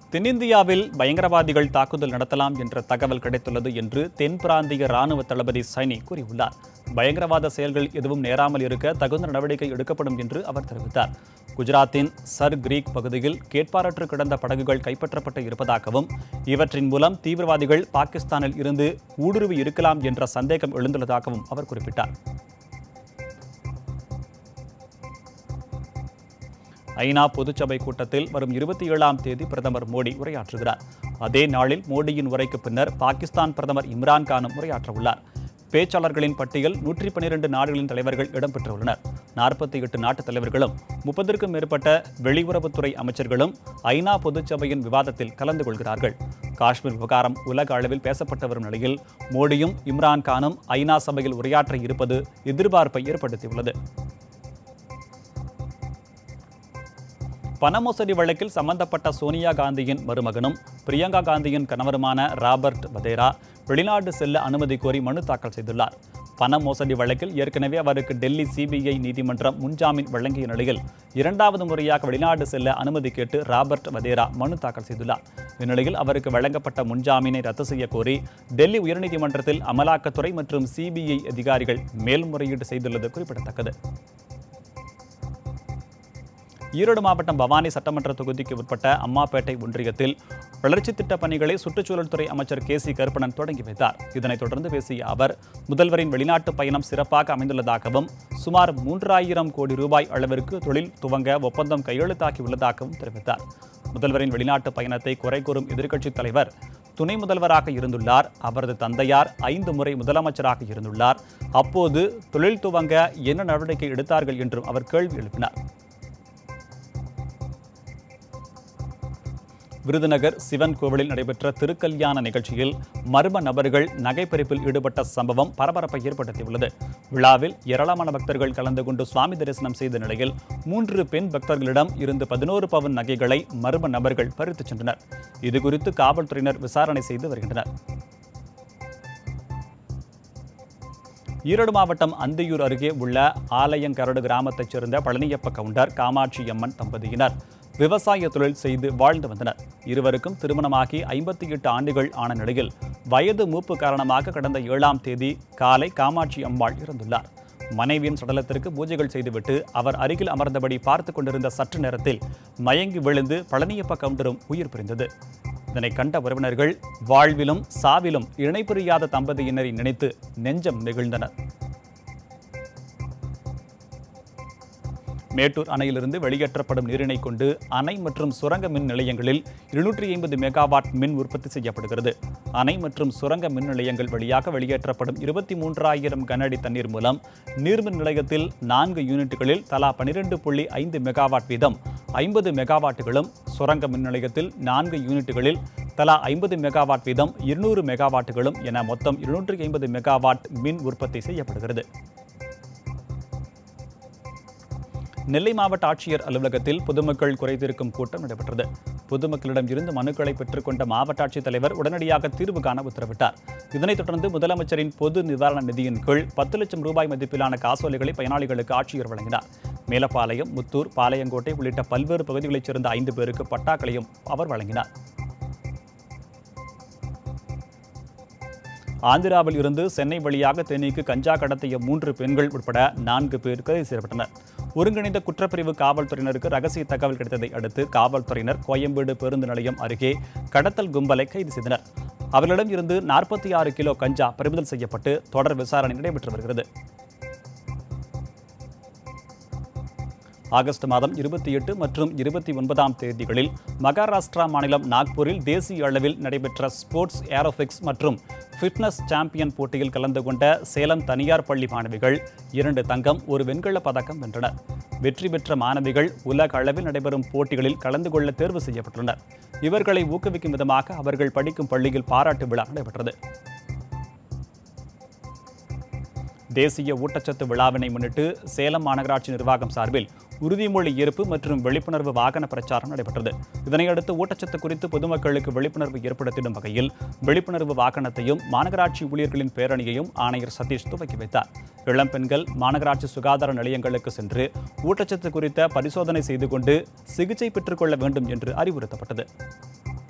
தென்னிந்தியாவில் பயங்கரவாதிகள் தாக்குதல் நடத்தலாம் என்ற தகவல் கிடைத்துள்ளது என்று தென் பிராந்திய ராணுவ தளபதி சைனி கூறியுள்ளார் பயங்கரவாத செயல்கள் எதுவும் நேராமல் இருக்க தகுந்த நடவடிக்கை எடுக்கப்படும் என்று அவர் தெரிவித்தார் குஜராத்தின் சர் கிரீக் பகுதியில் கேட்பாரற்று கிடந்த படகுகள் கைப்பற்றப்பட்டு இருப்பதாகவும் இவற்றின் மூலம் தீவிரவாதிகள் பாகிஸ்தானில் இருந்து ஊடுருவி இருக்கலாம் என்ற சந்தேகம் எழுந்துள்ளதாகவும் அவர் குறிப்பிட்டார் ஐநா பொதுச்சபை கூட்டத்தில் வரும் இருபத்தி ஏழாம் தேதி பிரதமர் மோடி உரையாற்றுகிறார் அதே நாளில் மோடியின் உரைக்கு பின்னர் பாகிஸ்தான் பிரதமர் இம்ரான்கானும் உரையாற்ற உள்ளார் பேச்சாளர்களின் பட்டியல் நூற்றி பன்னிரண்டு நாடுகளின் தலைவர்கள் இடம்பெற்றுள்ளனர் நாற்பத்தி எட்டு நாட்டு தலைவர்களும் முப்பதற்கும் மேற்பட்ட வெளியுறவுத்துறை அமைச்சர்களும் ஐநா பொதுச்சபையின் விவாதத்தில் கலந்து கொள்கிறார்கள் காஷ்மீர் விவகாரம் உலக அளவில் பேசப்பட்டு வரும் நிலையில் மோடியும் இம்ரான்கானும் ஐநா சபையில் உரையாற்ற இருப்பது எதிர்பார்ப்பை ஏற்படுத்தியுள்ளது பண மோசடி வழக்கில் சம்பந்தப்பட்ட சோனியா காந்தியின் மருமகனும் பிரியங்கா காந்தியின் கணவருமான ராபர்ட் வதேரா வெளிநாடு செல்ல அனுமதி கோரி மனு தாக்கல் செய்துள்ளார் பண மோசடி வழக்கில் ஏற்கனவே அவருக்கு டெல்லி சிபிஐ நீதிமன்றம் முன்ஜாமீன் வழங்கிய நிலையில் இரண்டாவது முறையாக வெளிநாடு செல்ல அனுமதி கேட்டு ராபர்ட் வதேரா மனு தாக்கல் செய்துள்ளார் இந்நிலையில் அவருக்கு வழங்கப்பட்ட முன்ஜாமீனை ரத்து செய்ய கோரி டெல்லி உயர்நீதிமன்றத்தில் அமலாக்கத்துறை மற்றும் சிபிஐ அதிகாரிகள் மேல்முறையீடு செய்துள்ளது குறிப்பிடத்தக்கது ஈரோடு மாவட்டம் பவானி சட்டமன்ற தொகுதிக்கு உட்பட்ட அம்மாப்பேட்டை ஒன்றியத்தில் வளர்ச்சித் திட்டப் பணிகளை சுற்றுச்சூழல் துறை அமைச்சர் கே சி கருப்பணன் தொடங்கி வைத்தார் இதனைத் தொடர்ந்து பேசிய அவர் முதல்வரின் வெளிநாட்டு பயணம் சிறப்பாக அமைந்துள்ளதாகவும் சுமார் மூன்றாயிரம் கோடி ரூபாய் அளவிற்கு தொழில் துவங்க ஒப்பந்தம் கையெழுத்தாகி உள்ளதாகவும் தெரிவித்தார் முதல்வரின் வெளிநாட்டு பயணத்தை குறை கூறும் எதிர்க்கட்சித் தலைவர் துணை முதல்வராக இருந்துள்ளார் அவரது தந்தையார் ஐந்து முறை முதலமைச்சராக இருந்துள்ளார் அப்போது தொழில் துவங்க என்ன நடவடிக்கை எடுத்தார்கள் என்றும் அவர் கேள்வி எழுப்பினார் விருதுநகர் சிவன் கோவிலில் நடைபெற்ற திருக்கல்யாண நிகழ்ச்சியில் மர்ம நபர்கள் நகைப்பறிப்பில் ஈடுபட்ட சம்பவம் பரபரப்பை ஏற்படுத்தியுள்ளது விழாவில் ஏராளமான பக்தர்கள் கலந்து கொண்டு சுவாமி தரிசனம் செய்த நிலையில் மூன்று பெண் பக்தர்களிடம் இருந்து பதினோரு பவன் நகைகளை மர்ம நபர்கள் பறித்துச் சென்றனர் இதுகுறித்து காவல்துறையினர் விசாரணை செய்து வருகின்றனர் ஈரோடு மாவட்டம் அந்தியூர் அருகே உள்ள ஆலயங்கரடு கிராமத்தைச் சேர்ந்த பழனியப்ப கவுண்டர் காமாட்சி அம்மன் தம்பதியினர் விவசாய தொழில் செய்து வாழ்ந்து வந்தனர் இருவருக்கும் திருமணமாகி ஐம்பத்தி எட்டு ஆண்டுகள் ஆன நிலையில் வயது மூப்பு காரணமாக கடந்த ஏழாம் தேதி காலை காமாட்சி அம்மாள் இறந்துள்ளார் மனைவியின் சடலத்திற்கு பூஜைகள் செய்துவிட்டு அவர் அருகில் அமர்ந்தபடி பார்த்து கொண்டிருந்த சற்று நேரத்தில் மயங்கி விழுந்து பழனியப்ப கவுண்டரும் உயிர் பிரிந்தது இதனை கண்ட உறவினர்கள் வாழ்விலும் சாவிலும் இணை புரியாத தம்பதியினரை நினைத்து நெஞ்சம் நெகிழ்ந்தனர் மேட்டூர் அணையிலிருந்து வெளியேற்றப்படும் நீரினை கொண்டு அணை மற்றும் சுரங்க மின் நிலையங்களில் இருநூற்றி ஐம்பது மெகாவாட் மின் உற்பத்தி செய்யப்படுகிறது அணை மற்றும் சுரங்க மின் நிலையங்கள் வழியாக வெளியேற்றப்படும் இருபத்தி மூன்றாயிரம் கன அடி தண்ணீர் மூலம் நீர்மின் நிலையத்தில் நான்கு யூனிட்டுகளில் தலா பனிரெண்டு புள்ளி ஐந்து மெகாவாட் வீதம் ஐம்பது மெகாவாட்டுகளும் சுரங்க மின் நிலையத்தில் நான்கு யூனிட்டுகளில் தலா ஐம்பது மெகாவாட் வீதம் இருநூறு மெகாவாட்டுகளும் என மொத்தம் இருநூற்றி ஐம்பது மெகாவாட் மின் உற்பத்தி செய்யப்படுகிறது நெல்லை மாவட்ட ஆட்சியர் அலுவலகத்தில் பொதுமக்கள் குறைதீர்க்கும் கூட்டம் நடைபெற்றது பொதுமக்களிடம் இருந்து மனுக்களை பெற்றுக்கொண்ட மாவட்ட ஆட்சித்தலைவர் உடனடியாக தீர்வு காண உத்தரவிட்டார் இதனைத் தொடர்ந்து முதலமைச்சரின் பொது நிவாரண நிதியின் கீழ் பத்து லட்சம் ரூபாய் மதிப்பிலான காசோலைகளை பயனாளிகளுக்கு ஆட்சியர் வழங்கினார் மேலப்பாளையம் முத்தூர் பாளையங்கோட்டை உள்ளிட்ட பல்வேறு பகுதிகளைச் சேர்ந்த ஐந்து பேருக்கு பட்டாக்களையும் அவர் வழங்கினார் ஆந்திராவில் இருந்து சென்னை வழியாக தேனிக்கு கஞ்சா கடத்திய மூன்று பெண்கள் உட்பட நான்கு பேர் கைது செய்யப்பட்டனர் ஒருங்கிணைந்த குற்றப்பிரிவு காவல்துறையினருக்கு ரகசிய தகவல் கிடைத்ததை அடுத்து காவல்துறையினர் கோயம்பேடு பேருந்து நிலையம் அருகே கடத்தல் கும்பலை கைது செய்தனர் அவர்களிடம் இருந்து நாற்பத்தி ஆறு கிலோ கஞ்சா பறிமுதல் செய்யப்பட்டு தொடர் விசாரணை நடைபெற்று வருகிறது ஆகஸ்ட் மாதம் இருபத்தி எட்டு மற்றும் இருபத்தி ஒன்பதாம் தேதிகளில் மகாராஷ்டிரா மாநிலம் நாக்பூரில் தேசிய அளவில் நடைபெற்ற ஸ்போர்ட்ஸ் ஏரோபிக்ஸ் மற்றும் ஃபிட்னஸ் சாம்பியன் போட்டியில் கலந்து கொண்ட சேலம் தனியார் பள்ளி மாணவிகள் இரண்டு தங்கம் ஒரு வெண்கலப் பதக்கம் வென்றனர் வெற்றி பெற்ற மாணவிகள் உலக அளவில் நடைபெறும் போட்டிகளில் கலந்து கொள்ள தேர்வு செய்யப்பட்டுள்ளனர் இவர்களை ஊக்குவிக்கும் விதமாக அவர்கள் படிக்கும் பள்ளியில் பாராட்டு விழா நடைபெற்றது தேசிய ஊட்டச்சத்து விழாவினை முன்னிட்டு சேலம் மாநகராட்சி நிர்வாகம் சார்பில் உறுதிமொழி ஏற்பு மற்றும் விழிப்புணர்வு வாகன பிரச்சாரம் நடைபெற்றது இதனையடுத்து ஊட்டச்சத்து குறித்து பொதுமக்களுக்கு விழிப்புணர்வு ஏற்படுத்திடும் வகையில் விழிப்புணர்வு வாகனத்தையும் மாநகராட்சி ஊழியர்களின் பேரணியையும் ஆணையர் சதீஷ் துவக்கி வைத்தார் இளம்பெண்கள் மாநகராட்சி சுகாதார நிலையங்களுக்கு சென்று ஊட்டச்சத்து குறித்த பரிசோதனை செய்து கொண்டு சிகிச்சை பெற்றுக்கொள்ள வேண்டும் என்று அறிவுறுத்தப்பட்டது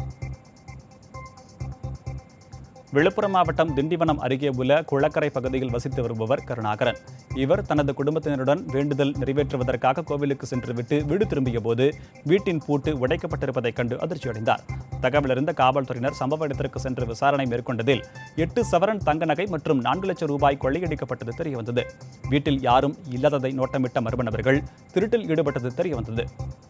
விழுப்புரம் மாவட்டம் திண்டிவனம் அருகே உள்ள குளக்கரை பகுதியில் வசித்து வருபவர் கருணாகரன் இவர் தனது குடும்பத்தினருடன் வேண்டுதல் நிறைவேற்றுவதற்காக கோவிலுக்கு சென்றுவிட்டு வீடு திரும்பிய போது வீட்டின் பூட்டு உடைக்கப்பட்டிருப்பதைக் கண்டு அதிர்ச்சியடைந்தார் தகவலறிந்த காவல்துறையினர் சம்பவ இடத்திற்கு சென்று விசாரணை மேற்கொண்டதில் எட்டு சவரன் தங்க நகை மற்றும் நான்கு லட்சம் ரூபாய் கொள்ளையடிக்கப்பட்டது தெரியவந்தது வீட்டில் யாரும் இல்லாததை நோட்டமிட்ட மர்ம நபர்கள் திருட்டில் ஈடுபட்டது தெரியவந்தது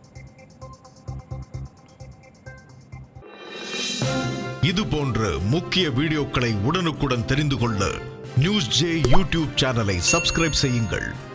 இது போன்ற முக்கிய வீடியோக்களை உடனுக்குடன் தெரிந்து கொள்ள நியூஸ் ஜே யூடியூப் சேனலை சப்ஸ்கிரைப் செய்யுங்கள்